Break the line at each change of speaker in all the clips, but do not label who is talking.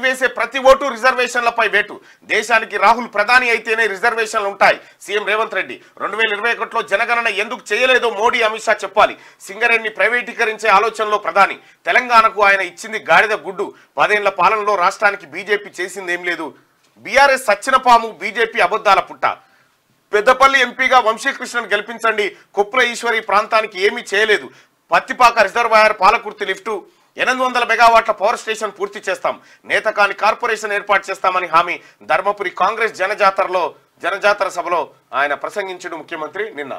బీజేపీకి వేసే ప్రతి ఓటు రిజర్వేషన్లపై వేటు దేశానికి రాహుల్ ప్రధాని అయితేనే రిజర్వేషన్లు ఉంటాయి సీఎం రేవంత్ రెడ్డి రెండు వేల ఇరవై ఒకటిలో జనగణన ఎందుకు చేయలేదో మోడీ అమిత్ షా చెప్పాలి సింగరేణిని ప్రైవేటీకరించే ఆలోచనలో ప్రధాని తెలంగాణకు ఆయన ఇచ్చింది గాడిద గుడ్డు పదేళ్ల పాలనలో రాష్ట్రానికి బీజేపీ చేసింది ఏం లేదు బీఆర్ఎస్ సచ్చిన పాము బీజేపీ అబద్ధాల పుట్ట పెద్దపల్లి ఎంపీగా వంశీకృష్ణను గెలిపించండి కుప్ర ఈశ్వరి ప్రాంతానికి ఏమీ చేయలేదు పత్తిపాక రిజర్వాయర్ పాలకుర్తి లిఫ్టు ఎనిమిది వందల మెగావాట్ల పవర్ స్టేషన్ పూర్తి చేస్తాం నేతకాని కార్పొరేషన్ ఏర్పాటు చేస్తామని హామీ ధర్మపురి కాంగ్రెస్ జనజాతరలో జనజాతర సభలో ఆయన ప్రసంగించడు ముఖ్యమంత్రి నిన్న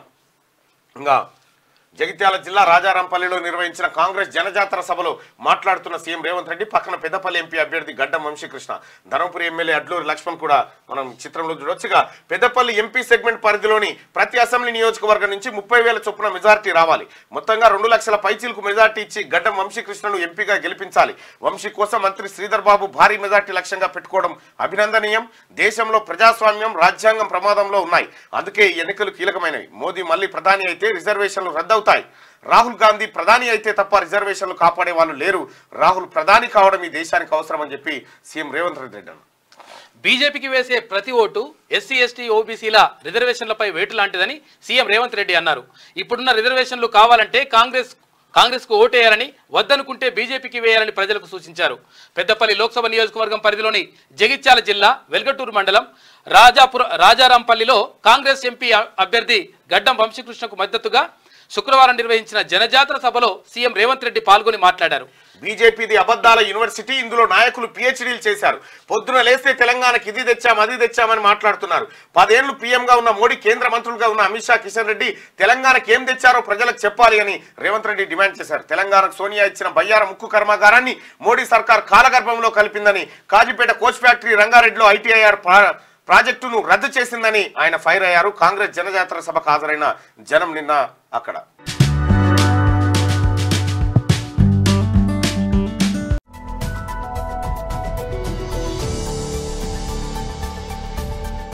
ఇంకా జగిత్యాల జిల్లా రాజారాంపల్లిలో నిర్వహించిన కాంగ్రెస్ జనజాతర సభలో మాట్లాడుతున్న సీఎం రేవంత్ రెడ్డి పక్కన పెద్దపల్లి ఎంపీ అభ్యర్థి గడ్డం వంశీకృష్ణ ధర్మపురి ఎమ్మెల్యే అడ్లూరి లక్ష్మణ్ కూడా మనం చిత్రంలో చూడొచ్చుగా పెద్దపల్లి ఎంపీ సెగ్మెంట్ పరిధిలోని ప్రతి అసెంబ్లీ నియోజకవర్గం నుంచి ముప్పై వేల చొప్పున మెజార్టీ రావాలి మొత్తంగా రెండు లక్షల పైచీలకు మెజార్టీ ఇచ్చి గడ్డం వంశీకృష్ణను ఎంపీగా గెలిపించాలి వంశీ కోసం మంత్రి శ్రీధర్ బాబు భారీ మెజార్టీ లక్ష్యంగా పెట్టుకోవడం అభినందనీయం దేశంలో ప్రజాస్వామ్యం రాజ్యాంగం ప్రమాదంలో ఉన్నాయి అందుకే ఈ ఎన్నికలు కీలకమైనవి మోదీ మళ్ళీ ప్రధాని అయితే రిజర్వేషన్లు రద్దవుతాయి రాహుల్ గాంధీ ప్రధాని అయితే తప్ప రిజర్వేషన్లు కాపాడే వాళ్ళు లేరు రాహుల్ ప్రధాని కావడం ఈ దేశానికి అవసరం అని చెప్పి సీఎం రేవంత్ రెడ్డి అన్నారు
బీజేపీకి వేసే ప్రతి ఓటు ఎస్సీ ఎస్టీ ఓబీసీల రిజర్వేషన్లపై వేటు లాంటిదని సీఎం రేవంత్ రెడ్డి అన్నారు ఇప్పుడున్న రిజర్వేషన్లు కావాలంటే కాంగ్రెస్ కాంగ్రెస్కు ఓటేయాలని వద్దనుకుంటే బీజేపీకి వేయాలని ప్రజలకు సూచించారు పెద్దపల్లి లోక్సభ నియోజకవర్గం పరిధిలోని జగిత్యాల జిల్లా వెల్గటూరు మండలం రాజాపుర రాజారాంపల్లిలో కాంగ్రెస్ ఎంపీ అ- అభ్యర్థి గడ్డం వంశీకృష్ణకు మద్దతుగా శుక్రవారం నిర్వహించిన జనజాతర సభలో సీఎం రేవంత్ రెడ్డి పాల్గొని మాట్లాడారు
బీజేపీది అబద్ధాల యూనివర్సిటీ ఇందులో నాయకులు పిహెచ్డీలు చేశారు పొద్దున లేస్తే తెలంగాణకి ఇది తెచ్చాం అది తెచ్చామని మాట్లాడుతున్నారు పదేళ్లు పీఎంగా ఉన్న మోడీ కేంద్ర మంత్రులుగా ఉన్న అమిత్ షా కిషన్ రెడ్డి తెలంగాణకి ఏం తెచ్చారో ప్రజలకు చెప్పాలి అని రేవంత్ రెడ్డి డిమాండ్ చేశారు తెలంగాణకు సోనియా ఇచ్చిన బయ్యార ముక్కు కర్మాగారాన్ని మోడీ సర్కార్ కాలగర్భంలో కలిపిందని కాజీపేట కోచ్ ఫ్యాక్టరీ రంగారెడ్డిలో ఐటీఐఆర్ ప్రాజెక్టును రద్దు చేసిందని ఆయన ఫైర్ అయ్యారు కాంగ్రెస్ జనజాతర సభకు హాజరైన జనం నిన్న అక్కడ